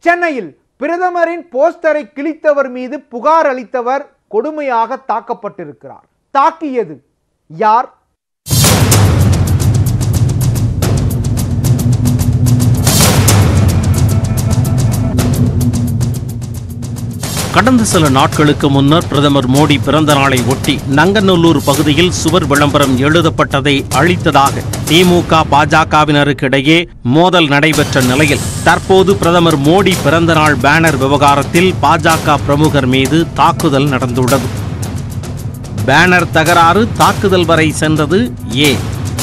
சென்னையில் பிரதமரின் போஸ்டரை கிழித்தவர் மீது புகார் அளித்தவர் கொடுமையாக தாக்கப்பட்டிருக்கிறார் தாக்கியது யார் கடந்த சில நாட்களுக்கு முன்னர் பிரதமர் மோடி பிறந்த நாளை ஒட்டி நங்கநல்லூர் பகுதியில் சுவர் விளம்பரம் எழுதப்பட்டதை அழித்ததாக திமுக பாஜகவினருக்கு இடையே மோதல் நடைபெற்ற நிலையில் தற்போது பிரதமர் மோடி பிறந்த நாள் பேனர் விவகாரத்தில் பாஜக பிரமுகர் மீது தாக்குதல் நடந்துள்ளது பேனர் தகராறு தாக்குதல் வரை சென்றது ஏன்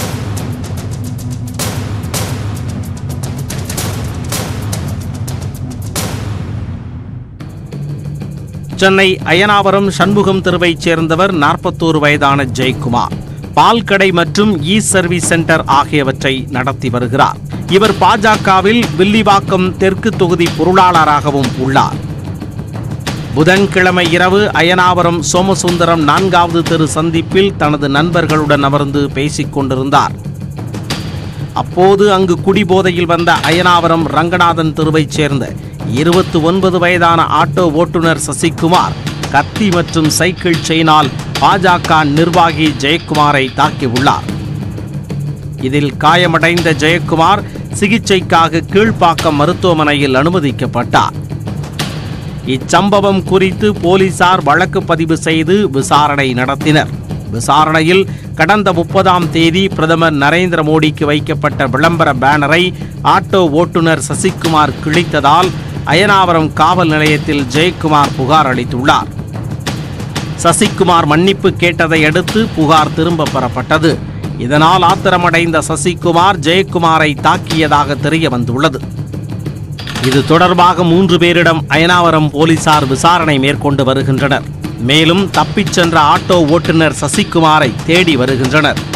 சென்னை அயனாவரம் சண்முகம் தெருவைச் சேர்ந்தவர் நாற்பத்தோரு வயதான ஜெயக்குமார் பால் கடை மற்றும் இ சர்வீஸ் சென்டர் ஆகியவற்றை நடத்தி வருகிறார் இவர் பாஜகவில் வில்லிவாக்கம் தெற்கு தொகுதி பொருளாளராகவும் உள்ளார் புதன்கிழமை இரவு அயனாவரம் சோமசுந்தரம் நான்காவது தெரு சந்திப்பில் தனது நண்பர்களுடன் அமர்ந்து பேசிக் கொண்டிருந்தார் அப்போது அங்கு குடிபோதையில் வந்த அயனாவரம் ரங்கநாதன் தெருவைச் சேர்ந்த இருபத்தி ஒன்பது வயதான ஆட்டோ ஓட்டுநர் சசிகுமார் கத்தி மற்றும் சைக்கிள் செயினால் பாஜக நிர்வாகி ஜெயக்குமாரை தாக்கியுள்ளார் இதில் காயமடைந்த ஜெயக்குமார் சிகிச்சைக்காக கீழ்ப்பாக்கம் மருத்துவமனையில் அனுமதிக்கப்பட்டார் இச்சம்பவம் குறித்து போலீசார் வழக்கு பதிவு செய்து விசாரணை நடத்தினர் விசாரணையில் கடந்த முப்பதாம் தேதி பிரதமர் நரேந்திர மோடிக்கு வைக்கப்பட்ட விளம்பர பேனரை ஆட்டோ ஓட்டுநர் சசிகுமார் கிழித்ததால் அயனாவரம் காவல் நிலையத்தில் ஜெயக்குமார் புகார் அளித்துள்ளார் சசிகுமார் மன்னிப்பு கேட்டதை அடுத்து புகார் திரும்ப பெறப்பட்டது இதனால் ஆத்திரமடைந்த சசிகுமார் ஜெயக்குமாரை தாக்கியதாக தெரிய வந்துள்ளது இது தொடர்பாக மூன்று பேரிடம் அயனாவரம் போலீசார் விசாரணை மேற்கொண்டு வருகின்றனர் மேலும் தப்பிச் சென்ற ஆட்டோ ஓட்டுநர் சசிகுமாரை தேடி வருகின்றனர்